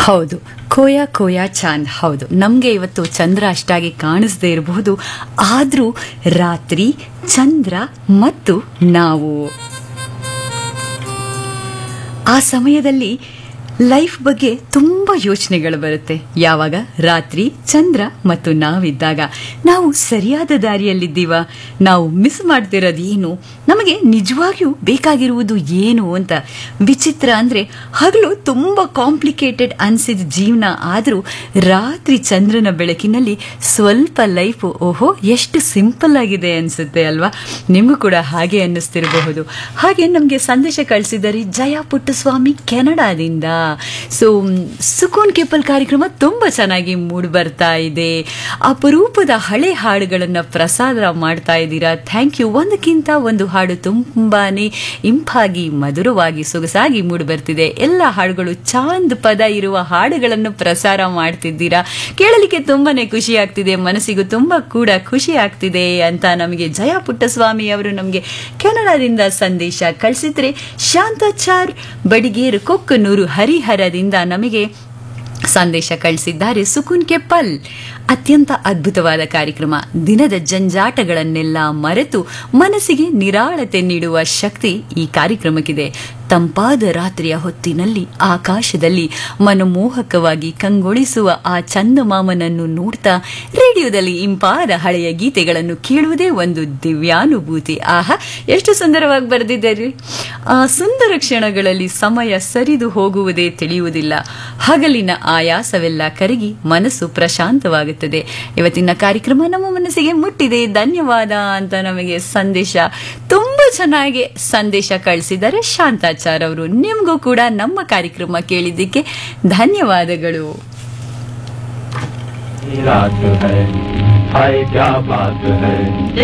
ಹೌದು ಕೋಯಾ ಕೋಯಾ ಚಾಂದ್ ಹೌದು ನಮಗೆ ಇವತ್ತು ಚಂದ್ರ ಅಷ್ಟಾಗಿ ಕಾಣಿಸದೇ ಇರಬಹುದು ಆದರೂ ರಾತ್ರಿ ಚಂದ್ರ ಮತ್ತು ನಾವು ಆ ಸಮಯದಲ್ಲಿ ಲೈಫ್ ಬಗ್ಗೆ ತುಂಬ ಯೋಚನೆಗಳು ಬರುತ್ತೆ ಯಾವಾಗ ರಾತ್ರಿ ಚಂದ್ರ ಮತ್ತು ನಾವಿದ್ದಾಗ ನಾವು ಸರಿಯಾದ ದಾರಿಯಲ್ಲಿದ್ದೀವ ನಾವು ಮಿಸ್ ಮಾಡ್ತಿರೋದು ಏನು ನಮಗೆ ನಿಜವಾಗಿಯೂ ಬೇಕಾಗಿರುವುದು ಏನು ಅಂತ ವಿಚಿತ್ರ ಅಂದರೆ ಹಗಲು ತುಂಬ ಕಾಂಪ್ಲಿಕೇಟೆಡ್ ಅನಿಸಿದ ಜೀವನ ಆದರೂ ರಾತ್ರಿ ಚಂದ್ರನ ಬೆಳಕಿನಲ್ಲಿ ಸ್ವಲ್ಪ ಲೈಫು ಓಹೋ ಎಷ್ಟು ಸಿಂಪಲ್ ಆಗಿದೆ ಅನಿಸುತ್ತೆ ಅಲ್ವಾ ನಿಮಗೂ ಕೂಡ ಹಾಗೆ ಅನ್ನಿಸ್ತಿರಬಹುದು ಹಾಗೆ ನಮಗೆ ಸಂದೇಶ ಕಳಿಸಿದ್ದಾರೆ ಜಯ ಪುಟ್ಟಸ್ವಾಮಿ ಕೆನಡಾದಿಂದ ಸೊ ಸುಕೂನ್ ಕೇಪಲ್ ಕಾರ್ಯಕ್ರಮ ತುಂಬ ಚೆನ್ನಾಗಿ ಮೂಡಿ ಬರ್ತಾ ಇದೆ ಅಪರೂಪದ ಹಳೆ ಹಾಡುಗಳನ್ನು ಪ್ರಸಾರ ಮಾಡ್ತಾ ಇದ್ದೀರಾ ಥ್ಯಾಂಕ್ ಯು ಒಂದಕ್ಕಿಂತ ಒಂದು ಹಾಡು ತುಂಬಾನೇ ಇಂಪಾಗಿ ಮಧುರವಾಗಿ ಸೊಗಸಾಗಿ ಮೂಡಿ ಬರ್ತಿದೆ ಎಲ್ಲ ಹಾಡುಗಳು ಚಾಂದ್ ಪದ ಇರುವ ಹಾಡುಗಳನ್ನು ಪ್ರಸಾರ ಮಾಡ್ತಿದ್ದೀರಾ ಕೇಳಲಿಕ್ಕೆ ತುಂಬಾನೇ ಖುಷಿ ಆಗ್ತಿದೆ ಮನಸ್ಸಿಗೂ ತುಂಬಾ ಕೂಡ ಖುಷಿ ಆಗ್ತಿದೆ ಅಂತ ನಮಗೆ ಜಯ ಪುಟ್ಟಸ್ವಾಮಿ ಅವರು ನಮಗೆ ಕೆನಡಾದಿಂದ ಸಂದೇಶ ಕಳಿಸಿದ್ರೆ ಶಾಂತಾಚಾರ್ ಬಡಿಗೇರು ಕೊಕ್ಕನೂರು ಹರಿಹರದಿಂದ ನಮಗೆ ಸಂದೇಶ ಕಳಿಸಿದ್ದಾರೆ ಸುಕುನ್ ಕೆಪ್ಪಲ್ ಅತ್ಯಂತ ಅದ್ಭುತವಾದ ಕಾರ್ಯಕ್ರಮ ದಿನದ ಜಂಜಾಟಗಳನ್ನೆಲ್ಲ ಮರೆತು ಮನಸ್ಸಿಗೆ ನಿರಾಳತೆ ನೀಡುವ ಶಕ್ತಿ ಈ ಕಾರ್ಯಕ್ರಮಕ್ಕಿದೆ ತಂಪಾದ ರಾತ್ರಿಯ ಹೊತ್ತಿನಲ್ಲಿ ಆಕಾಶದಲ್ಲಿ ಮನಮೋಹಕವಾಗಿ ಕಂಗೊಳಿಸುವ ಆ ಚಂದಮಾಮನನ್ನು ನೋಡ್ತಾ ರೇಡಿಯೋದಲ್ಲಿ ಇಂಪಾದ ಹಳೆಯ ಗೀತೆಗಳನ್ನು ಕೇಳುವುದೇ ಒಂದು ದಿವ್ಯಾನುಭೂತಿ ಆಹಾ ಎಷ್ಟು ಸುಂದರವಾಗಿ ಬರೆದಿದ್ದಾರೆ ಆ ಸುಂದರ ಕ್ಷಣಗಳಲ್ಲಿ ಸಮಯ ಸರಿದು ಹೋಗುವುದೇ ತಿಳಿಯುವುದಿಲ್ಲ ಹಗಲಿನ ಆಯಾಸವೆಲ್ಲ ಕರಗಿ ಮನಸ್ಸು ಪ್ರಶಾಂತವಾಗುತ್ತದೆ ಇವತ್ತಿನ ಕಾರ್ಯಕ್ರಮ ನಮ್ಮ ಮನಸ್ಸಿಗೆ ಮುಟ್ಟಿದೆ ಧನ್ಯವಾದ ಅಂತ ನಮಗೆ ಸಂದೇಶ ತುಂಬಾ ಚೆನ್ನಾಗಿ ಸಂದೇಶ ಕಳಿಸಿದ್ದಾರೆ ಶಾಂತಾಚಾರ್ ಅವರು ನಿಮಗೂ ಕೂಡ ನಮ್ಮ ಕಾರ್ಯಕ್ರಮ ಕೇಳಿದ್ದಕ್ಕೆ ಧನ್ಯವಾದಗಳು रात है हाय क्या बात है